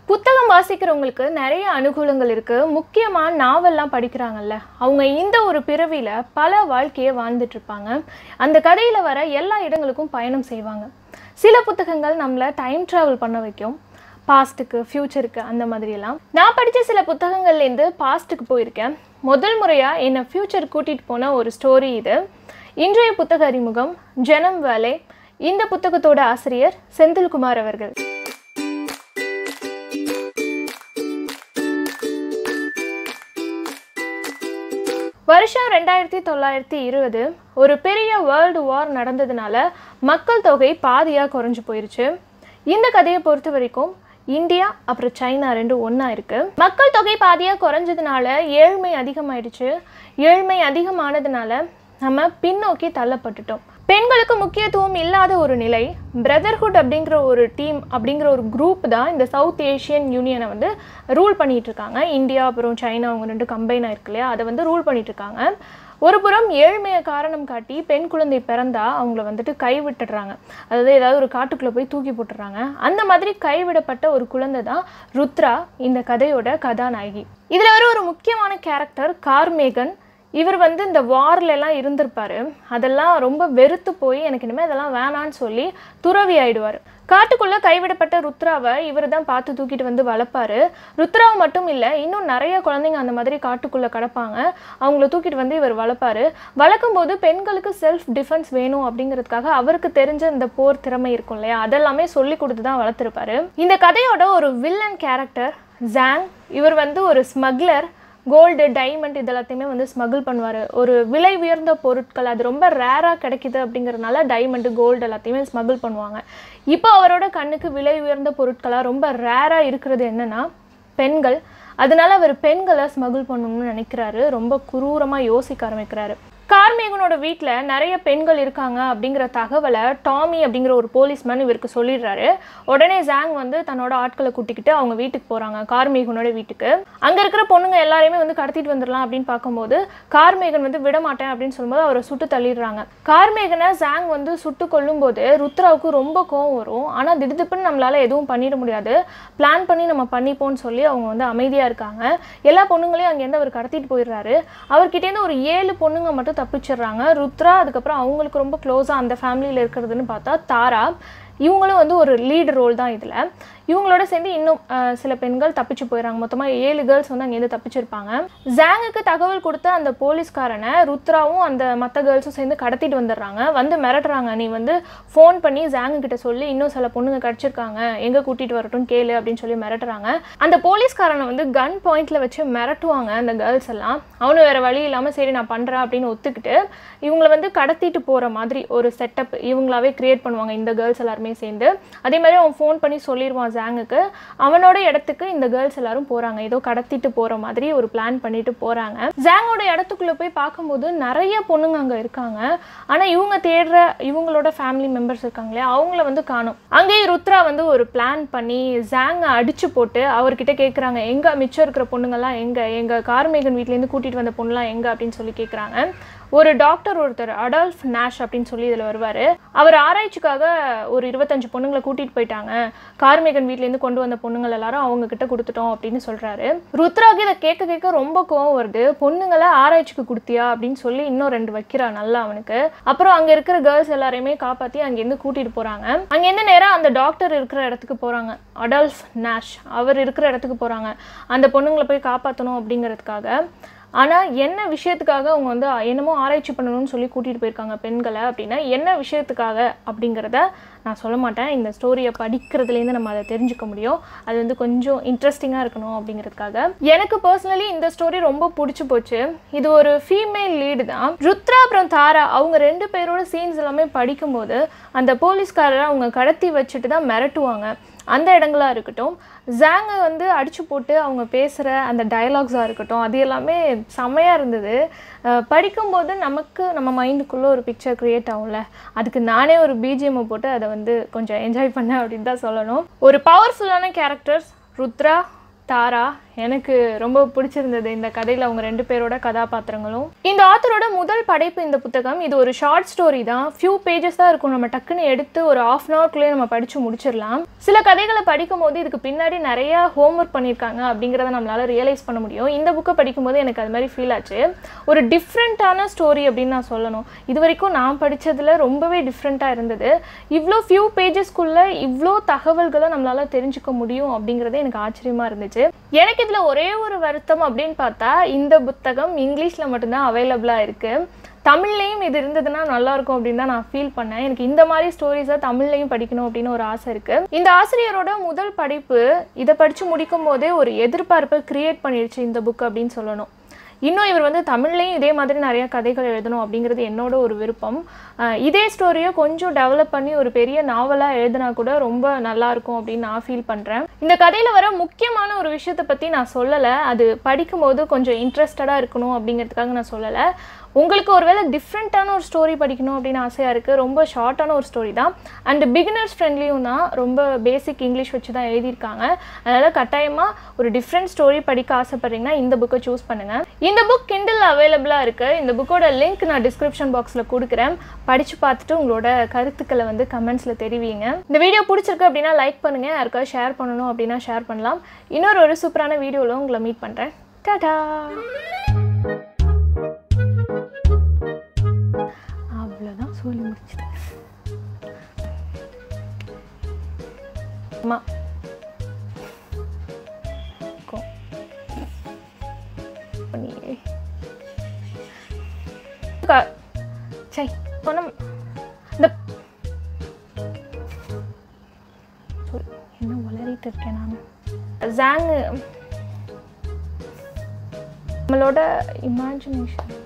புத்தகம் வாசிக்கிறவங்களுக்கு நிறைய அனுகூலங்கள் இருக்குது முக்கியமாக நாவல்லாம் படிக்கிறாங்கல்ல அவங்க இந்த ஒரு பிறவியில் பல வாழ்க்கையை வாழ்ந்துட்டு இருப்பாங்க அந்த கதையில் வர எல்லா இடங்களுக்கும் பயணம் செய்வாங்க சில புத்தகங்கள் நம்மளை டைம் ட்ராவல் பண்ண வைக்கும் பாஸ்ட்டுக்கு ஃப்யூச்சருக்கு அந்த மாதிரியெல்லாம் நான் படித்த சில புத்தகங்கள்லேருந்து பாஸ்ட்டுக்கு போயிருக்கேன் முதல் முறையாக என்னை ஃப்யூச்சர் கூட்டிகிட்டு போன ஒரு ஸ்டோரி இது இன்றைய புத்தக அறிமுகம் ஜனம் வேலை இந்த புத்தகத்தோட ஆசிரியர் செந்தில்குமார் அவர்கள் வருஷம் ரெண்டாயிரத்தி தொள்ளாயிரத்தி இருபது ஒரு பெரிய வேர்ல்டு வார் நடந்ததுனால மக்கள் தொகை பாதியாக குறைஞ்சு போயிருச்சு இந்த கதையை பொறுத்த வரைக்கும் இந்தியா அப்புறம் சைனா ரெண்டும் ஒன்றா இருக்குது மக்கள் தொகை பாதியாக குறைஞ்சதுனால ஏழ்மை அதிகமாயிடுச்சு ஏழ்மை அதிகமானதுனால நம்ம பின்னோக்கி தள்ளப்பட்டுட்டோம் பெண்களுக்கு முக்கியத்துவம் இல்லாத ஒரு நிலை பிரதர்ஹுட் அப்படிங்கிற ஒரு டீம் அப்படிங்கிற ஒரு குரூப் தான் இந்த சவுத் ஏஷியன் யூனியனை வந்து ரூல் பண்ணிட்டு இருக்காங்க இந்தியா அப்புறம் சைனா அவங்க ரெண்டு கம்பைன் ஆயிருக்கு இல்லையா அதை வந்து ரூல் பண்ணிட்டு இருக்காங்க ஒரு புறம் ஏழ்மையை காரணம் காட்டி பெண் குழந்தை பிறந்தா அவங்கள வந்துட்டு கைவிட்டுடுறாங்க அதாவது ஏதாவது ஒரு காட்டுக்குள்ளே போய் தூக்கி போட்டுடுறாங்க அந்த மாதிரி கைவிடப்பட்ட ஒரு குழந்தை தான் ருத்ரா இந்த கதையோட கதாநாயகி இதில் வர ஒரு முக்கியமான கேரக்டர் கார்மேகன் இவர் வந்து இந்த வார்ல எல்லாம் இருந்திருப்பாரு அதெல்லாம் ரொம்ப வெறுத்து போய் எனக்கு இனிமேல் அதெல்லாம் வேணான்னு சொல்லி துறவி ஆயிடுவார் காட்டுக்குள்ளே கைவிடப்பட்ட ருத்ராவை இவர் தான் பார்த்து தூக்கிட்டு வந்து வளர்ப்பாரு ருத்ராவை மட்டும் இல்லை இன்னும் நிறைய குழந்தைங்க அந்த மாதிரி காட்டுக்குள்ளே கிடப்பாங்க அவங்கள தூக்கிட்டு வந்து இவர் வளர்ப்பாரு வளர்க்கும் போது பெண்களுக்கு செல்ஃப் டிஃபென்ஸ் வேணும் அப்படிங்கிறதுக்காக அவருக்கு தெரிஞ்ச இந்த போர் திறமை இருக்கும் இல்லையா அதெல்லாமே சொல்லி கொடுத்து தான் வளர்த்துருப்பாரு இந்த கதையோட ஒரு வில்லன் கேரக்டர் ஜாங் இவர் வந்து ஒரு ஸ்மக்லர் கோல்டு டைமண்ட் இது எல்லாத்தையுமே வந்து ஸ்மகிள் பண்ணுவார் ஒரு விலை உயர்ந்த பொருட்கள் அது ரொம்ப ரேராக கிடைக்குது அப்படிங்கிறதுனால டைமண்டு கோல்டு எல்லாத்தையுமே ஸ்மகிள் பண்ணுவாங்க இப்போ அவரோட கண்ணுக்கு விலை உயர்ந்த பொருட்களாக ரொம்ப ரேராக இருக்கிறது என்னென்னா பெண்கள் அதனால அவர் பெண்களை ஸ்மகிள் பண்ணணும்னு நினைக்கிறாரு ரொம்ப குரூரமாக யோசிக்க ஆரம்பிக்கிறாரு கார்மேகனோட வீட்டில் நிறைய பெண்கள் இருக்காங்க அப்படிங்கிற தகவலை டாமி அப்படிங்கிற ஒரு போலீஸ்மேன் இவருக்கு சொல்லிடுறாரு உடனே ஜாங் வந்து தன்னோட ஆட்களை கூட்டிக்கிட்டு அவங்க வீட்டுக்கு போகிறாங்க கார்மேகனோட வீட்டுக்கு அங்கே இருக்கிற பொண்ணுங்க எல்லாரையுமே வந்து கடத்திட்டு வந்துடலாம் அப்படின்னு பார்க்கும்போது கார்மேகன் வந்து விட மாட்டேன் அப்படின்னு சொல்லும்போது அவரை சுட்டு தள்ளிடுறாங்க கார்மேகனை ஜாங் வந்து சுட்டு கொல்லும்போது ருத்ராவுக்கு ரொம்ப கோவம் வரும் ஆனால் திடுதிப்புன்னு நம்மளால எதுவும் பண்ணிட முடியாது பிளான் பண்ணி நம்ம பண்ணிப்போம்னு சொல்லி அவங்க வந்து அமைதியாக இருக்காங்க எல்லா பொண்ணுங்களையும் அங்கேருந்து அவர் கடத்திட்டு போயிடுறாரு அவர்கிட்டேருந்து ஒரு ஏழு பொண்ணுங்க மட்டும் தப்பிச்சிடுறாங்க ருத்ரா அதுக்கப்புறம் அவங்களுக்கு ரொம்ப க்ளோஸாக அந்த ஃபேமிலியில் இருக்கிறதுன்னு பார்த்தா தாரா இவங்களும் வந்து ஒரு லீடு ரோல் தான் இதில் இவங்களோட சேர்ந்து இன்னும் அஹ், சில பெண்கள் தப்பிச்சு போயிடறாங்க மொத்தமாக ஏழு கேர்ள்ஸ் வந்து அங்கேருந்து தப்பிச்சிருப்பாங்க ஜாங்குக்கு தகவல் கொடுத்த அந்த போலீஸ்காரனை ருத்ராவும் அந்த மற்ற கேர்ள்ஸும் சேர்ந்து கடத்திட்டு வந்துடுறாங்க வந்து மிரட்டுறாங்க நீ வந்து ஃபோன் பண்ணி ஜாங்கு கிட்ட சொல்லி இன்னும் சில பொண்ணுங்க கிடச்சிருக்காங்க எங்கே கூட்டிகிட்டு வரட்டும் கேளு அப்படின்னு சொல்லி மிரட்டுறாங்க அந்த போலீஸ்காரனை வந்து கன் பாயிண்ட்ல வச்சு மிரட்டுவாங்க அந்த கேர்ள்ஸ் எல்லாம் அவனு வேற வழி இல்லாமல் சரி நான் பண்ணுறேன் அப்படின்னு ஒத்துக்கிட்டு இவங்களை வந்து கடத்திட்டு போகிற மாதிரி ஒரு செட்டப் இவங்களாவே கிரியேட் பண்ணுவாங்க இந்த கேர்ள்ஸ் எல்லாருமே சேர்ந்து அதே மாதிரி அவன் ஃபோன் பண்ணி சொல்லிடுவான் ஜாங்குக்கு அவனோட இடத்துக்கு இந்த கேர்ள்ஸ் எல்லாரும் போகிறாங்க ஏதோ கடத்திட்டு போகிற மாதிரி ஒரு பிளான் பண்ணிட்டு போகிறாங்க ஜாங்கோட இடத்துக்குள்ளே போய் பார்க்கும்போது நிறைய பொண்ணுங்க அங்கே இருக்காங்க ஆனால் இவங்க தேடுற இவங்களோட ஃபேமிலி மெம்பர்ஸ் இருக்காங்களே அவங்கள வந்து காணும் அங்கேயே ருத்ரா வந்து ஒரு பிளான் பண்ணி ஜாங்கை அடிச்சு போட்டு அவர்கிட்ட கேட்குறாங்க எங்கே மிச்சம் இருக்கிற பொண்ணுங்கள்லாம் எங்கே எங்கள் கார்மேகன் வீட்லேருந்து கூட்டிகிட்டு வந்த பொண்ணுலாம் எங்கே அப்படின்னு சொல்லி கேட்குறாங்க ஒரு டாக்டர் ஒருத்தர் அடால்ஃப் நேஷ் அப்படின்னு சொல்லி இதில் வருவார் அவர் ஆராய்ச்சிக்காக ஒரு இருபத்தஞ்சு பொண்ணுங்களை கூட்டிகிட்டு போயிட்டாங்க கார்மேகன் வீட்லேருந்து கொண்டு வந்த பொண்ணுங்கள் எல்லாரும் அவங்க கிட்ட கொடுத்துட்டோம் அப்படின்னு சொல்கிறாரு ருத்ராக்கு இதை கேட்க கேட்க ரொம்ப கோவம் வருது பொண்ணுங்களை ஆராய்ச்சிக்கு கொடுத்தியா அப்படின்னு சொல்லி இன்னும் ரெண்டு வைக்கிறா நல்லா அவனுக்கு அப்புறம் அங்கே இருக்கிற கேர்ள்ஸ் எல்லாரையுமே காப்பாற்றி அங்கேருந்து கூட்டிகிட்டு போகிறாங்க அங்கேருந்து நேராக அந்த டாக்டர் இருக்கிற இடத்துக்கு போகிறாங்க அடால்ஃப் நேஷ் அவர் இருக்கிற இடத்துக்கு போகிறாங்க அந்த பொண்ணுங்களை போய் காப்பாற்றணும் அப்படிங்கிறதுக்காக ஆனால் என்ன விஷயத்துக்காக அவங்க வந்து என்னமோ ஆராய்ச்சி பண்ணணும்னு சொல்லி கூட்டிகிட்டு போயிருக்காங்க பெண்களை அப்படின்னா என்ன விஷயத்துக்காக அப்படிங்கிறத நான் சொல்ல மாட்டேன் இந்த ஸ்டோரியை படிக்கிறதுலேருந்து நம்ம அதை தெரிஞ்சுக்க முடியும் அது வந்து கொஞ்சம் இன்ட்ரெஸ்டிங்காக இருக்கணும் அப்படிங்கிறதுக்காக எனக்கு பர்சனலி இந்த ஸ்டோரி ரொம்ப பிடிச்சி போச்சு இது ஒரு ஃபீமேல் லீடு தான் ருத்ரா அப்புறம் தாரா அவங்க ரெண்டு பேரோட சீன்ஸ் எல்லாமே படிக்கும்போது அந்த போலீஸ்காரரை அவங்க கடத்தி வச்சுட்டு தான் மிரட்டுவாங்க அந்த இடங்களா இருக்கட்டும் ஜாங்கை வந்து அடிச்சு போட்டு அவங்க பேசுகிற அந்த டயலாக்ஸாக இருக்கட்டும் அது எல்லாமே செம்மையாக இருந்தது அஹ் படிக்கும்போது நமக்கு நம்ம மைண்டுக்குள்ளே ஒரு பிக்சர் க்ரியேட் ஆகும்ல அதுக்கு நானே ஒரு பிஜிஎம்மை போட்டு அதை வந்து கொஞ்சம் என்ஜாய் பண்ணேன் அப்படின்னு தான் சொல்லணும் ஒரு பவர்ஃபுல்லான கேரக்டர்ஸ் ருத்ரா தாரா எனக்கு ரொம்ப பிடிச்சிருந்தது இந்த கதையில் அவங்க ரெண்டு பேரோட கதாபாத்திரங்களும் இந்த ஆத்தரோட முதல் படைப்பு இந்த புத்தகம் இது ஒரு ஷார்ட் ஸ்டோரி தான் ஃபியூ பேஜஸ் தான் இருக்கும் நம்ம டக்குன்னு எடுத்து ஒரு ஆஃப் அன் ஹவர்க்குள்ளேயே நம்ம படித்து முடிச்சிடலாம் சில கதைகளை படிக்கும் போது இதுக்கு பின்னாடி நிறைய ஹோம்ஒர்க் பண்ணியிருக்காங்க அப்படிங்கிறத நம்மளால ரியலைஸ் பண்ண முடியும் இந்த புக்கை படிக்கும்போது எனக்கு அது மாதிரி ஃபீல் ஆச்சு ஒரு டிஃப்ரெண்ட்டான ஸ்டோரி அப்படின்னு நான் சொல்லணும் இது வரைக்கும் நான் படித்ததில் ரொம்பவே டிஃப்ரெண்ட்டாக இருந்தது இவ்வளோ ஃபியூ பேஜஸ்க்குள்ளே இவ்வளோ தகவல்களை நம்மளால தெரிஞ்சுக்க முடியும் அப்படிங்கிறதே எனக்கு ஆச்சரியமாக இருந்துச்சு எனக்கு இதில் ஒரே ஒரு வருத்தம் அப்படின்னு பார்த்தா இந்த புத்தகம் இங்கிலீஷில் மட்டும்தான் அவைலபிளாக இருக்குது தமிழ்லையும் இது இருந்ததுன்னா நல்லா இருக்கும் அப்படின்னு தான் நான் ஃபீல் பண்ணேன் எனக்கு இந்த மாதிரி ஸ்டோரிஸை தமிழ்லையும் படிக்கணும் அப்படின்னு ஒரு ஆசை இருக்கு இந்த ஆசிரியரோட முதல் படிப்பு இதை படித்து முடிக்கும் போதே ஒரு எதிர்பார்ப்பை கிரியேட் பண்ணிடுச்சு இந்த புக் அப்படின்னு சொல்லணும் இன்னும் இவர் வந்து தமிழ்லையும் இதே மாதிரி நிறைய கதைகள் எழுதணும் அப்படிங்கிறது என்னோட ஒரு விருப்பம் அஹ் இதே ஸ்டோரியை கொஞ்சம் டெவலப் பண்ணி ஒரு பெரிய நாவலாக எழுதினா கூட ரொம்ப நல்லா இருக்கும் அப்படின்னு நான் ஃபீல் பண்ணுறேன் இந்த கதையில் வர முக்கியமான ஒரு விஷயத்தை பற்றி நான் சொல்லலை அது படிக்கும்போது கொஞ்சம் இன்ட்ரெஸ்டடாக இருக்கணும் அப்படிங்கிறதுக்காக நான் சொல்லலை உங்களுக்கு ஒருவேளை டிஃப்ரெண்ட்டான ஒரு ஸ்டோரி படிக்கணும் அப்படின்னு ஆசையாக இருக்குது ரொம்ப ஷார்ட்டான ஒரு ஸ்டோரி தான் அண்ட் பிகினர்ஸ் ஃப்ரெண்ட்லியும் தான் ரொம்ப பேசிக் இங்கிலீஷ் வச்சு தான் எழுதியிருக்காங்க அதனால் கட்டாயமாக ஒரு டிஃப்ரெண்ட் ஸ்டோரி படிக்க ஆசைப்பட்றீங்கன்னா இந்த புக்கை சூஸ் பண்ணுங்கள் இந்த புக் கிண்டில் அவைலபிளாக இருக்குது இந்த புக்கோட லிங்க் நான் டிஸ்கிரிப்ஷன் பாக்ஸில் கொடுக்குறேன் படித்து பார்த்துட்டு உங்களோட கருத்துக்களை வந்து கமெண்ட்ஸில் தெரிவிங்க இந்த வீடியோ பிடிச்சிருக்கு அப்படின்னா லைக் பண்ணுங்கள் யாருக்காவது ஷேர் பண்ணணும் அப்படின்னா ஷேர் பண்ணலாம் இன்னொரு ஒரு சூப்பரான வீடியோவில் உங்களை மீட் பண்ணுறேன் டாடா அவ்வளோதான் சொல்லி முடிச்சிட்டேன் அம்மா கோ. பண்ணியே. க- சை பணம் இந்த sorry, என்ன வளரிட்டு இருக்கேன் நான் ஜாங்கு நம்மளோட இமேஜினேஷன்